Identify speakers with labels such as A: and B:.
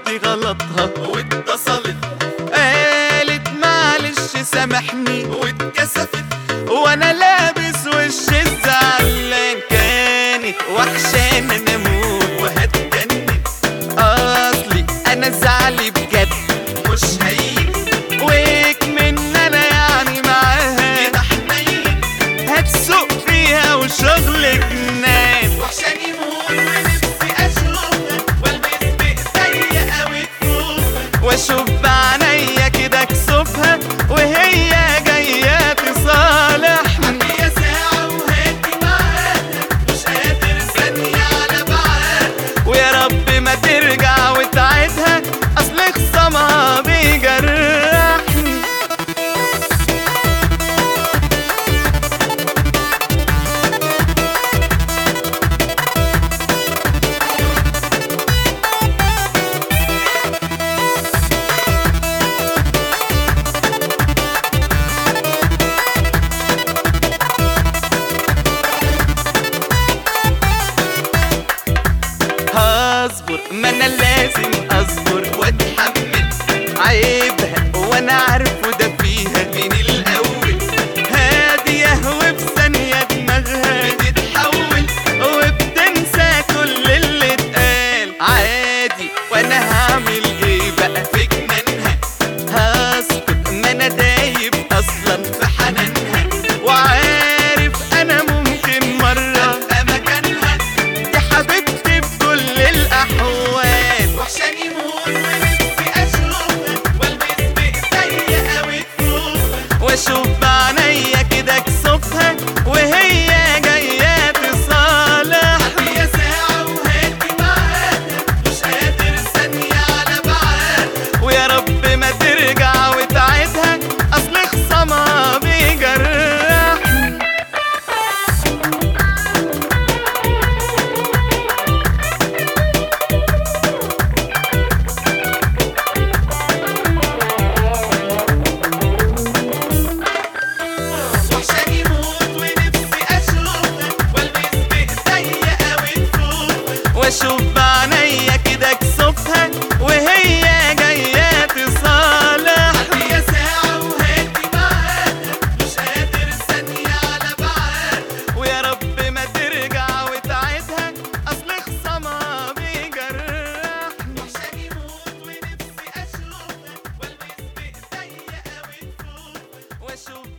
A: عرفت غلطها
B: واتصلت
A: قالت معلش سامحني
B: واتكسفت
A: وانا لابس وش الزعلان كانت وحشانة نموت
B: وهتجنن
A: اصلي انا زعلي بجد
B: مش هين
A: ويك من انا يعني معاها
B: كده حنين
A: هتسوق فيها وشغل جنان
B: وحشاني موت ونفسي اشوفها والبس بايديا قوي كفوفها
A: واشوف بعينيا كده اكسفها وهي جايه تصالحني
B: هي ساعة وهاتي معاها مش قادر ثانية على بعاها
A: ويا رب ما ترجع وتعيدها اصل خصامها بيجرحني هصبر ما انا لازم اصبر
B: واتحمل
A: عيبها وانا عارفه ده فيها
B: من الاول
A: هادية وفي ثانية دماغها
B: بتتحول
A: وبتنسى كل اللي اتقال عادي وانا هعمل ايه بقى
B: في جنانها
A: هسكت ما انا دايب اصلا
B: في حنانها
A: وعارف انا ممكن مرة
B: ابقى مكانها
A: دي حبيبتي بكل الاحوال
B: وحشاني موت ونفسي اشوفها والبس بايديا قوي كفوفها
A: واشوف بعينيا كده اكسفها وهي جاية تصالحني
B: هي ساعة وهاتي معاها مش قادر ثانية على بعاها
A: ويا رب ما ترجع وتعيدها اصل خصامها بيجرحني
B: وحشاني موت ونفسي اشوفها والبس بايديا قوي كفوفها
A: واشوف بعينيا كده اكسفها وهي جاية تصالحني
B: هي ساعة وهاتي معاها مش قادر ثانية على بعاها
A: ويا رب ما ترجع وتعيدها اصل خصامها بيجرحني
B: وحشاني موت ونفسي اشوفها والبس بايديا قوي كفوفها
A: واشوف